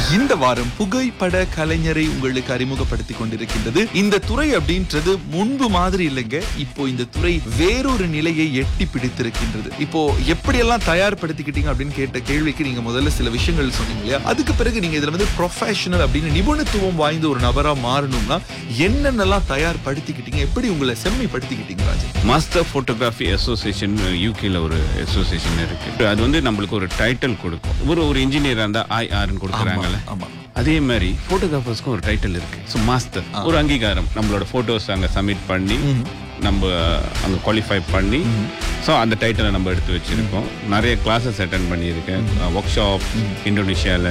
இந்த வாரம் புகைப்பட கலைஞரை உங்களுக்கு அறிமுகப்படுத்தி கொண்டிருக்கின்றது இந்த துறை அப்படின்றது முன்பு மாதிரி இல்லைங்க இப்போ இந்த துறை வேறொரு நிலையை எட்டி பிடித்திருக்கின்றது இப்போ எப்படியெல்லாம் தயார்படுத்திக்கிட்டீங்க அப்படின்னு கேட்ட கேள்விக்கு நீங்க முதல்ல சில விஷயங்கள் சொன்னீங்க இல்லையா அதுக்கு பிறகு நீங்க இதுல வந்து ப்ரொஃபஷனல் அப்படின்னு நிபுணத்துவம் வாய்ந்த ஒரு நபரா மாறணும்னா என்னென்னலாம் தயார்படுத்திக்கிட்டீங்க எப்படி உங்களை செம்மைப்படுத்திக்கிட்டீங்க ராஜன் மாஸ்டர் போட்டோகிராஃபி அசோசியேஷன் யூகேல ஒரு அசோசியேஷன் இருக்கு அது வந்து நம்மளுக்கு ஒரு டைட்டில் கொடுக்கும் ஒரு ஒரு இன்ஜினியரா இருந்தா ஐஆர்னு கொடுக்குறாங்கல்ல ஆமா அதே மாதிரி போட்டோகிராஃபர்ஸ்க்கும் ஒரு டைட்டில் இருக்கு ஸோ மாஸ்டர் ஒரு அங்கீகாரம் நம்மளோட போட்டோஸ் அங்க சப்மிட் பண்ணி நம்ம அங்க குவாலிஃபை பண்ணி ஸோ அந்த டைட்டிலை நம்ம எடுத்து வச்சிருக்கோம் நிறைய கிளாஸஸ் அட்டன் பண்ணியிருக்கேன் ஒர்க் ஷாப் இந்தோனேஷியாவில்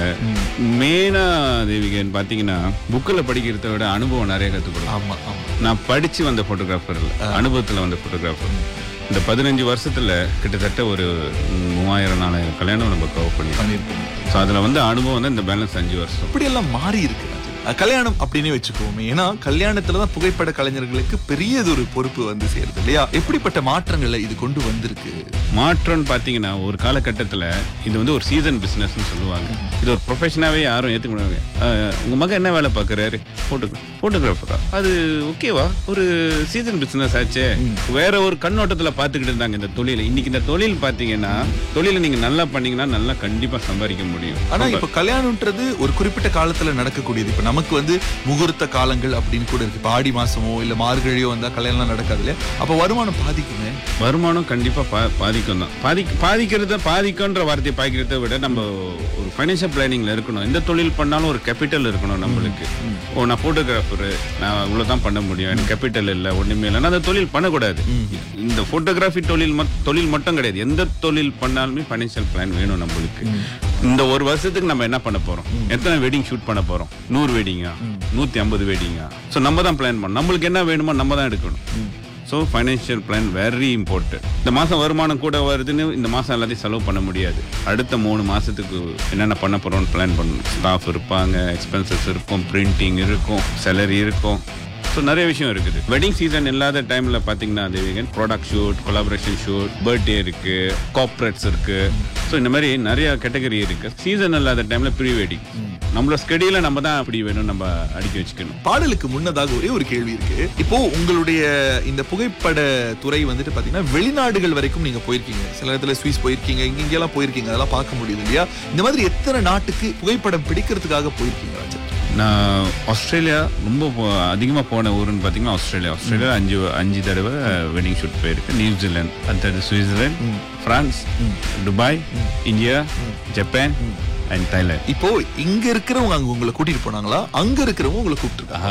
மெயினாக தேவிகன் பார்த்தீங்கன்னா புக்கில் படிக்கிறத விட அனுபவம் நிறைய கற்றுக் கொடுக்கும் ஆமா ஆமா நான் படிச்சு வந்த போட்டோகிராஃபர் அனுபவத்துல வந்த போட்டோகிராஃபர் இந்த பதினஞ்சு வருஷத்துல கிட்டத்தட்ட ஒரு மூவாயிரம் நாலாயிரம் கல்யாணம் நம்ம கவர் பண்ணி பண்ணிருக்கீங்க ஸோ அதுல வந்து அனுபவம் வந்து இந்த பேலன்ஸ் அஞ்சு வருஷம் இப்படியெல்லாம் மாறி இருக்கு ராஜன். அஹ் கல்யாணம் அப்படின்னே வச்சுக்கோமே ஏன்னா கல்யாணத்துல தான் புகைப்பட கலைஞர்களுக்கு பெரியது ஒரு பொறுப்பு வந்து சேருது இல்லையா எப்படிப்பட்ட மாற்றங்களை இது கொண்டு வந்திருக்கு மாற்றம்னு பார்த்தீங்கன்னா ஒரு காலகட்டத்தில் இது வந்து ஒரு சீசன் பிஸ்னஸ்னு சொல்லுவாங்க இது ஒரு ப்ரொஃபஷனாகவே யாரும் ஏற்றுக்க முடியாது அஹ், உங்க மகன் என்ன வேலை பார்க்குறாரு ஃபோட்டோ ஃபோட்டோகிராஃபரா அது ஓகேவா ஒரு சீசன் பிஸ்னஸ் ஆச்சே வேற ஒரு கண்ணோட்டத்தில் பார்த்துக்கிட்டு இருந்தாங்க இந்த தொழில் இன்னைக்கு இந்த தொழில் பார்த்தீங்கன்னா தொழிலை நீங்கள் நல்லா பண்ணீங்கன்னா நல்லா கண்டிப்பாக சம்பாதிக்க முடியும் ஆனா இப்ப கல்யாணம்ன்றது ஒரு குறிப்பிட்ட காலத்துல நடக்கக்கூடியது இப்ப நமக்கு வந்து முகூர்த்த காலங்கள் அப்படின்னு கூட இருக்கு இப்ப ஆடி மாசமோ இல்ல மார்கழியோ வந்தா கல்யாணம் நடக்காது இல்லையா அப்ப வருமானம் பாதிக்குங்க வருமானம் கண்டிப்பா பா- பாதிக்கும் தான் பாதிக் பாதிக்கிறத பாதிக்கும்ன்ற வார்த்தையை பாதிக்கிறத விட நம்ம ஒரு ஃபைனான்சியல் பிளானிங்ல இருக்கணும் எந்த தொழில் பண்ணாலும் ஒரு கேபிட்டல் இருக்கணும் நம்மளுக்கு ஓ நான் போட்டோகிராஃபர் நான் இவ்வளவு தான் பண்ண முடியும் எனக்கு கேபிட்டல் இல்லை ஒண்ணுமே இல்லை நான் அந்த தொழில் பண்ணக்கூடாது இந்த போட்டோகிராஃபி தொழில் மட்- தொழில் மட்டும் கிடையாது எந்த தொழில் பண்ணாலுமே ஃபைனான்சியல் பிளான் வேணும் நம்மளுக்கு இந்த ஒரு வருஷத்துக்கு நம்ம என்ன பண்ண போறோம் எத்தனை வெட்டிங் ஷூட் பண்ண போறோம் நூறு வெட்டிங்கா நூத்தி ஐம்பது வெட்டிங்கா ஸோ நம்ம தான் பிளான் பண்ணணும் நம்மளுக்கு என்ன வேணுமோ நம்ம தான் எடுக்கணும் so financial plan very important இந்த மாதம் வருமானம் கூட வருதுன்னு இந்த மாதம் எல்லாத்தையும் செலவு பண்ண முடியாது அடுத்த மூணு மாதத்துக்கு என்னென்ன பண்ண போகிறோம்னு பிளான் பண்ணணும் ஸ்டாஃப் இருப்பாங்க எக்ஸ்பென்சஸ் இருக்கும் பிரிண்டிங் இருக்கும் சேலரி இருக்கும் ஸோ நிறைய விஷயம் இருக்குது வெட்டிங் சீசன் இல்லாத டைமில் பார்த்தீங்கன்னா Devigan product shoot collaboration shoot birthday இருக்கு கார்ப்பரேட்ஸ் இருக்கு ஸோ இந்த மாதிரி நிறைய கேட்டகரி இருக்கு சீசன் இல்லாத டைமில் ப்ரீ வெட்டிங் நம்மளோட ஸ்கெடியூல நம்ம தான் அப்படி வேணும் நம்ம அடுக்கி வச்சுக்கணும் பாடலுக்கு முன்னதாக ஒரே ஒரு கேள்வி இருக்கு இப்போ உங்களுடைய இந்த புகைப்பட துறை வந்துட்டு பாத்தீங்கன்னா வெளிநாடுகள் வரைக்கும் நீங்க போயிருக்கீங்க சில இடத்துல சுவிஸ் போயிருக்கீங்க இங்க இங்கெல்லாம் போயிருக்கீங்க அதெல்லாம் பார்க்க முடியுது இல்லையா இந்த மாதிரி எத்தனை நாட்டுக்கு புகைப்படம் பிடிக்கிறதுக்காக போயிருக்கீங்க ராஜன் நான் ஆஸ்திரேலியா ரொம்ப போ- அதிகமா போன ஊருன்னு பார்த்தீங்கன்னா ஆஸ்திரேலியா ஆஸ்திரேலியா அஞ்சு அஞ்சு தடவை வெட்டிங் ஷூட் போயிருக்கு நியூசிலாந்து அடுத்தது Switzerland France Dubai India Japan and Thailand இப்போ இங்க இருக்கிறவங்க அங்க உங்களை கூட்டிட்டு போனாங்களா அங்க இருக்கிறவங்க உங்களை கூப்பிட்டுருக்காங்க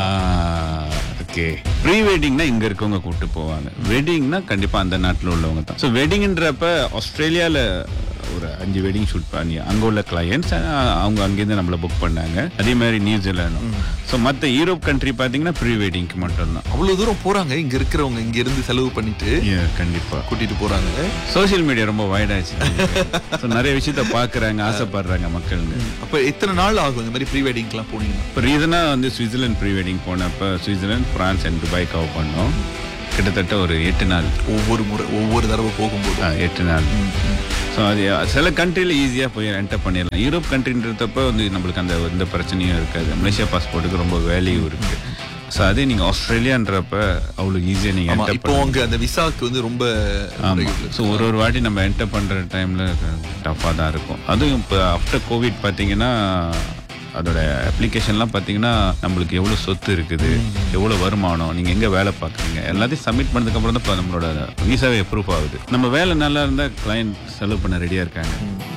ஓகே ப்ரீ வெட்டிங்னா இங்க இருக்கவங்க கூப்பிட்டு போவாங்க வெட்டிங்னா கண்டிப்பா அந்த நாட்டில் உள்ளவங்க தான் ஸோ வெட்டிங்ன்றப்ப ஆஸ்திரேலியால ஒரு அஞ்சு வெட்டிங் ஷூட் பண்ணி அங்க உள்ள கிளையன்ஸ் அவங்க அங்கேருந்து நம்மள புக் பண்ணாங்க அதே மாதிரி நியூசிலாந்து ஸோ மற்ற யூரோப் கண்ட்ரி பார்த்தீங்கன்னா ப்ரீ வெட்டிங்க்கு மட்டும்தான் அவ்வளவு தூரம் போறாங்க இங்க இருக்கிறவங்க இங்க இருந்து செலவு பண்ணிட்டு Yeah, கண்டிப்பா கூட்டிட்டு போறாங்க சோஷியல் மீடியா ரொம்ப வைடாச்சு ஸோ நிறைய விஷயத்த பார்க்குறாங்க ஆசைப்படுறாங்க மக்களுங்க அப்ப எத்தனை நாள் ஆகும் இந்த மாதிரி ப்ரீ வெட்டிங்க்குலாம் போனீங்கன்னா இப்போ ரீசனாக வந்து சுவிட்சர்லாந்து ப்ரீ வெட்டிங் போனப்போ Switzerland France and Dubai cover பண்ணோம் கிட்டத்தட்ட ஒரு எட்டு நாள் ஒவ்வொரு முறை ஒவ்வொரு தடவை போகும்போது ஆ, எட்டு நாள் ஸோ அது சில கண்ட்ரியில் ஈஸியாக போய் என்டர் பண்ணிடலாம் யூரோப் கண்ட்ரின்றப்ப வந்து நம்மளுக்கு அந்த எந்த பிரச்சனையும் இருக்காது மலேசியா பாஸ்போர்ட்டுக்கு ரொம்ப வேல்யூ இருக்கு ஸோ அதே நீங்கள் ஆஸ்திரேலியான்றப்ப அவ்வளோ ஈஸியாக நீங்கள் ஆமா என்டர் இப்போ அங்க அந்த விசாக்கு வந்து ரொம்ப ஆமாம் ஸோ ஒரு ஒரு வாட்டி நம்ம என்டர் பண்ணுற டைமில் டஃப்பாக தான் இருக்கும் அதுவும் இப்போ ஆஃப்டர் கோவிட் பார்த்தீங்கன்னா அதோட அப்ளிகேஷன்லாம் பார்த்தீங்கன்னா நம்மளுக்கு எவ்வளோ சொத்து இருக்குது எவ்வளோ வருமானம் நீங்கள் எங்கே வேலை பார்க்குறீங்க எல்லாத்தையும் சப்மிட் பண்ணதுக்கப்புறம் தான் இப்போ நம்மளோட விசாவே ப்ரூஃப் ஆகுது நம்ம வேலை நல்லா இருந்தால் கிளையண்ட் செலவு பண்ண ரெடியாக இருக்காங்க